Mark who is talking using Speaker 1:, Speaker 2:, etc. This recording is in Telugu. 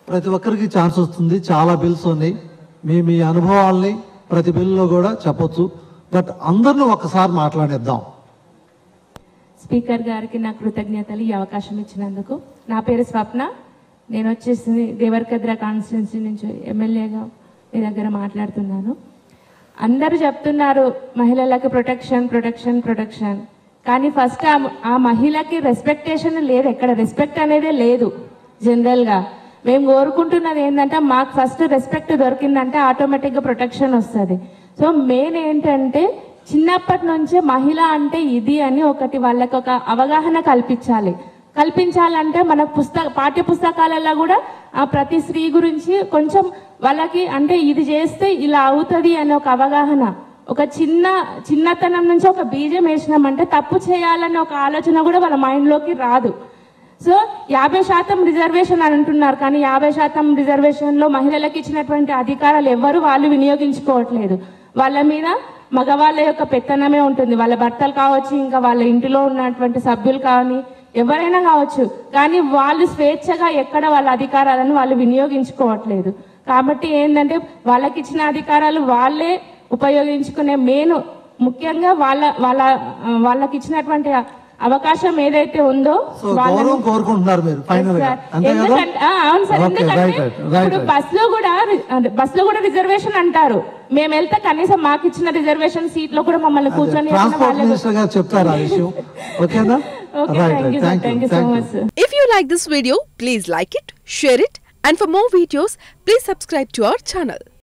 Speaker 1: ప్రతి ఒక్కరికి ఛాన్స్ వస్తుంది చాలా బిల్స్ ఉన్నాయి మీ మీ అనుభవాల్ని ప్రతి బిల్లులో కూడా చెప్పొచ్చు బట్ అందరిని ఒకసారి మాట్లాడేద్దాం
Speaker 2: స్పీకర్ గారికి నా కృతజ్ఞతలు ఈ అవకాశం ఇచ్చినందుకు నా పేరు స్వప్న నేను వచ్చేసి దేవరకద్ర కాన్స్టిట్యున్సీ నుంచి ఎమ్మెల్యేగా మీ దగ్గర మాట్లాడుతున్నాను అందరూ చెప్తున్నారు మహిళలకు ప్రొటెక్షన్ ప్రొటెక్షన్ ప్రొటెక్షన్ కానీ ఫస్ట్ ఆ మహిళకి రెస్పెక్టేషన్ లేదు ఎక్కడ రెస్పెక్ట్ అనేదే లేదు జనరల్గా మేము కోరుకుంటున్నది ఏంటంటే మాకు ఫస్ట్ రెస్పెక్ట్ దొరికిందంటే ఆటోమేటిక్గా ప్రొటెక్షన్ వస్తుంది సో మెయిన్ ఏంటంటే చిన్నప్పటి నుంచే మహిళ అంటే ఇది అని ఒకటి వాళ్ళకి ఒక అవగాహన కల్పించాలి కల్పించాలంటే మన పుస్తక పాఠ్య పుస్తకాలలో కూడా ఆ ప్రతి స్త్రీ గురించి కొంచెం వాళ్ళకి అంటే ఇది చేస్తే ఇలా అవుతుంది అనే ఒక అవగాహన ఒక చిన్న చిన్నతనం నుంచి ఒక బీజం వేసినామంటే తప్పు చేయాలనే ఒక ఆలోచన కూడా వాళ్ళ మైండ్లోకి రాదు సో యాభై శాతం రిజర్వేషన్ అని అంటున్నారు కానీ యాభై శాతం రిజర్వేషన్లో మహిళలకు ఇచ్చినటువంటి అధికారాలు ఎవ్వరు వాళ్ళు వినియోగించుకోవట్లేదు వాళ్ళ మీద మగవాళ్ళ యొక్క పెత్తనమే ఉంటుంది వాళ్ళ భర్తలు కావచ్చు ఇంకా వాళ్ళ ఇంటిలో ఉన్నటువంటి సభ్యులు కానీ ఎవరైనా కావచ్చు కానీ వాళ్ళు స్వేచ్ఛగా ఎక్కడ వాళ్ళ అధికారాలను వాళ్ళు వినియోగించుకోవట్లేదు కాబట్టి ఏంటంటే వాళ్ళకి ఇచ్చిన అధికారాలు వాళ్ళే ఉపయోగించుకునే మెయిన్ ముఖ్యంగా వాళ్ళ వాళ్ళ ఆ, వాళ్ళకి ఇచ్చినటువంటి అవకాశం ఏదైతే ఉందో
Speaker 1: సో
Speaker 2: వాళ్ళని
Speaker 1: గౌరవం కోరుకుంటున్నారు మీరు ఫైనల్ గా
Speaker 2: సార్,
Speaker 1: అంతే కదా
Speaker 2: ఎందుకంటే- ఆ, అవును సార్
Speaker 1: Okay,
Speaker 2: ఎందుకంటే
Speaker 1: right, right, right,
Speaker 2: ఇప్పుడు
Speaker 1: right.
Speaker 2: బస్ లో కూడా బస్ లో కూడా రిజర్వేషన్ అంటారు మేము వెళ్తే కనీసం మాకు ఇచ్చిన రిజర్వేషన్ సీట్ లో కూడా మమ్మల్ని కూర్చొని
Speaker 1: ట్రాన్స్పోర్ట్ మినిస్టర్ గారు చెప్తారు ఆ విషయం ఓకేనా
Speaker 2: okay
Speaker 1: right
Speaker 2: thank you
Speaker 1: right
Speaker 2: sir
Speaker 1: thank
Speaker 2: thank
Speaker 1: you
Speaker 2: you so
Speaker 1: thank
Speaker 2: much
Speaker 1: you
Speaker 2: sir
Speaker 3: If you like this video, please like it, share it, and for more videos, please subscribe to our channel.